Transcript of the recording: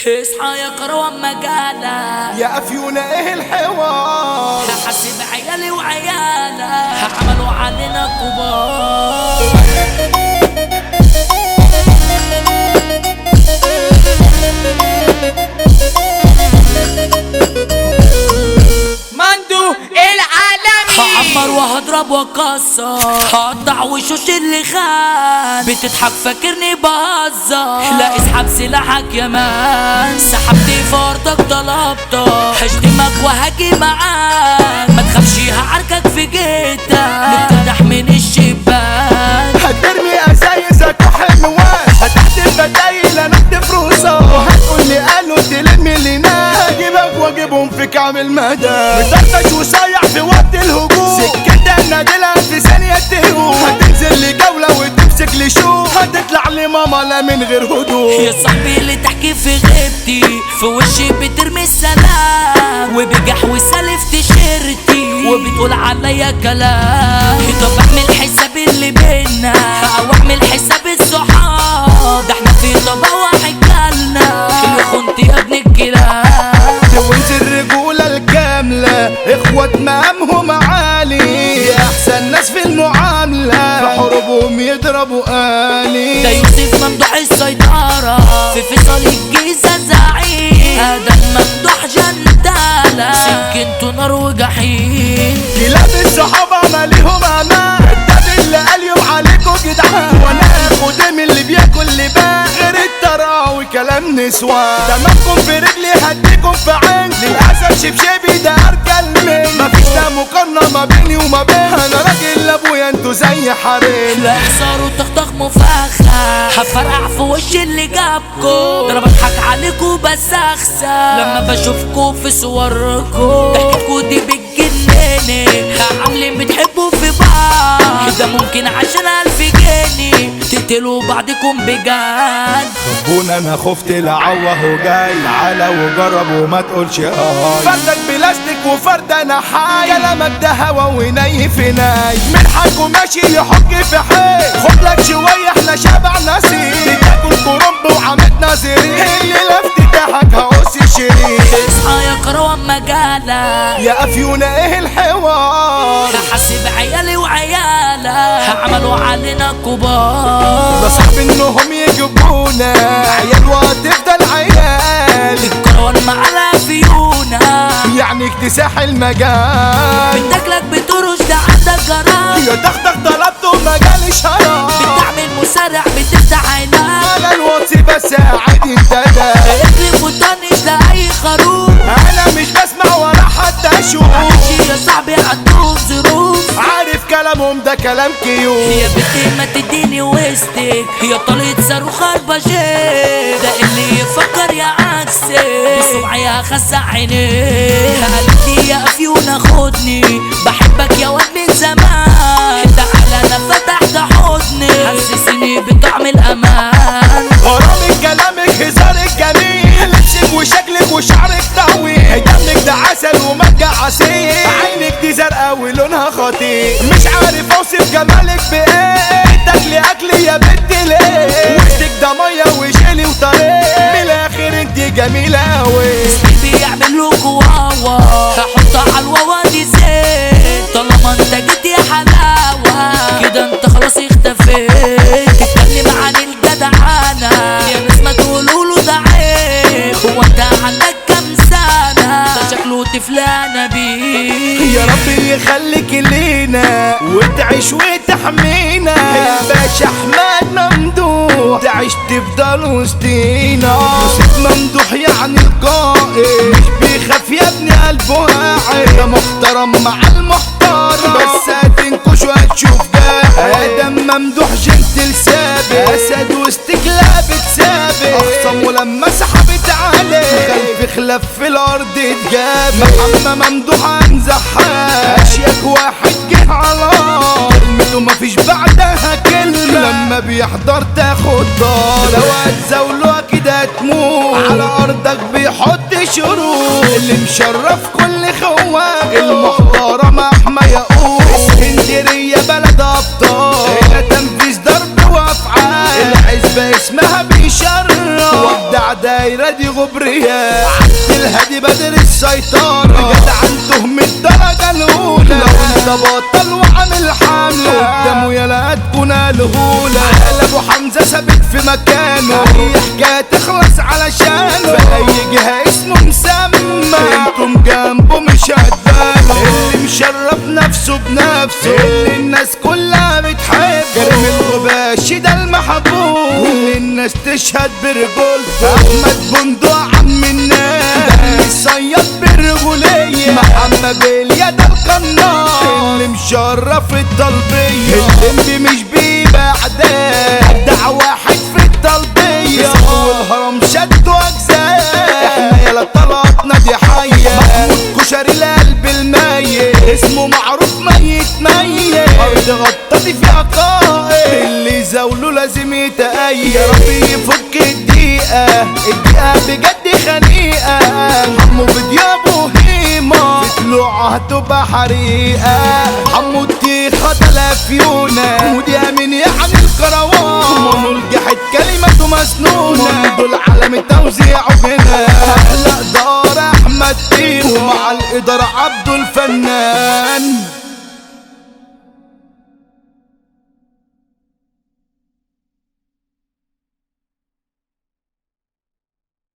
اصحى يا كروان مجالة يا افيونة ايه الحوار هحاسب عيالي وعيالك عملوا علينا كبار مندو العالمي هعمر وهضرب واكسر هقطع وشوش اللي خان بتضحك فاكرني بهزر لا اسحب سلاحك يا مان سحبت فرضك طلبتك هشتمك وهاجي معاك ما تخافش هعاركك في جيتك نفتح من الشباك هترمي ازايزك وحلوات هتحت البدايل انا اكتب روسة وهتقول لي قالوا تلم لي ناس هجيبك واجيبهم في كعب المدى مطرطش وصايع في وقت الهجوم سكتها نادلها في ثانية تهوم هتنزل لي جولة وتمسك لي شو هتطلع لي ماما لا من غير هدوء يا صاحبي اللي تحكي في غيبتي في وشي بترمي السلام وبجح وسالف تيشيرتي وبتقول عليا كلام طب اعمل حساب اللي بينا او اعمل حساب الصحاب ده احنا في طبق واحد جالنا اللي خنت يا ابن الكلاب وانت الرجولة الكاملة اخوة مقامهم عالي احسن ناس في المعاملة في حروبهم يضربوا ده آلي يوسف ممدوح السيطرة في فيصل الجيزة زعيم ادم ممدوح جندالة سكنته نار وجحيم كلاب الصحابة ماليهم امان الدم اللي قال يوم عليكوا جدعان وانا اخد من اللي بياكل لبان غير التراوي كلام نسوان دمكم في رجلي هديكم في عين للاسف شبشبي ده ارجل من مفيش لا مقارنة ما بيني وما بين انا راجل ابويا انتوا زي حريم لا صار وتخطخ مفخة هفرقع في وش اللي جابكو ده انا بضحك عليكو بس اخسى لما بشوفكو في صوركو ضحكتكو دي بتجنني عاملين بتحبوا في بعض ده ممكن عشان الف جنيه تقتلوا بعضكم بجد بونا انا خفت العوه وجاي تعالى وجرب وما تقولش هاي فردك بلاستيك وفرد انا حي كلامك ده هوا وني في ناي من حقه ماشي يحك في حي خد لك شويه احنا شبع نسيم بتاكل كرنب وعملت ناظرين اللي لفت تحك هقص شريك اصحى يا كروان مجالة يا افيونا ايه الحوار هحاسب عيالي وعيالك عملوا علينا كبار ده صعب انهم يجيبونا عيال وهتفضل عيال الكروان معانا فيونا يعني اكتساح المجال بتاكلك بترش ده عندك جرام يا تختك طلبته مجال شراب بتعمل مسرع بتفتح عينك على الواتس بس عادي انت ده اكرم وطنش لأي خروف انا مش بسمع ولا حتى اشوف معلش يا صاحبي عندهم ظروف عارف كلامهم ده كلام كيوت يا بنتي ما تديني وسطك هي طلعت صاروخ الباجيه ده اللي يفكر يا عكسي بسمعي خسع عينيه قالت لي يا افيونا خدني بحبك يا واد من زمان تعالى انا فتحت حضني حسسني بطعم الامان غرامك كلامك هزارك جميل لبسك وشكلك وشعرك طويل دمك ده عسل ومرجع عسيل عينك دي زرقاء ولونها خطير مش عارف اوصف جمالك بايه تاكلي اكلي يا بنت ليه وشك ده ميه وشيلي وطريق من الاخر انت جميله اوي قلبي يعمل له واوا هحط على الواوا دي زيت طالما انت جيت يا حلاوه كده انت خلاص اختفيت تتكلم عن الجدعانه يا ناس ما تقولوا له ده عيب هو انت عندك كام سنه ده شكله تفلانه بيه يا رب يخليك لينا وتعيش وتحمينا يا باشا احمد ممدوح تعيش تفضل وسطينا يوسف ممدوح يعني القائد مش بيخاف يا ابني قلبه واعي ده محترم مع المحترم بس هتنكش وهتشوف ده ادم ممدوح جنتل ثابت اسد واستكلاب ثابت اخصم ولما سحبت عليه خلف خلاف في الارض اتجاب محمد ممدوح انزحها اشيك واحد جه على كلمته مفيش بعدها كلمة لما بيحضر تاخد دار لو هتزاوله اكيد هتموت على ارضك بيحط شروط اللي مشرف كل خوان المحترم احمى يقول اسكندرية بلد ابطال هنا تنفيذ ضرب وافعال العزبة اسمها بيشرف ودع عدايرة دي غبرية عبد الهادي بدر السيطرة جدع تهم الدرجة الأولى لو انت بطل وعامل حملة قدامه يلا تكون الهولة قال ابو حمزة ثابت في مكانه اي حكاية تخلص علشانه في اي جهة اسمه مسمى انتم جنبه مش هتبانوا اللي مشرف نفسه بنفسه اللي الناس كلها بتحبه كريم الغباشي ده المحبوب واللي الناس تشهد برجولته احمد بندق عم الناس ده اللي صياد بالرجولية محمد اليد القناص اللي مشرف الطلبية اللي مش بيبقى عداء ابدع واحد في الطلبية والهرم شدوا اجزاء احنا يلا طلعتنا دي حية محمود كشري القلب الميت اسمه معروف ميت ميت ارض غطتي فيها قائد اللي زاوله لازم يتأيد يا رب يفك الدقيقة الدقيقة بجد خنيقة حمو بديابه هيمة طلوعها هتبقى حريقة حمو التيخة تلافيونة مودي امين يعني الكروان منو الجحد كلمته مسنونة دول عالم التوزيع هنا احلى دار احمد تيمو مع الادارة عبده الفنان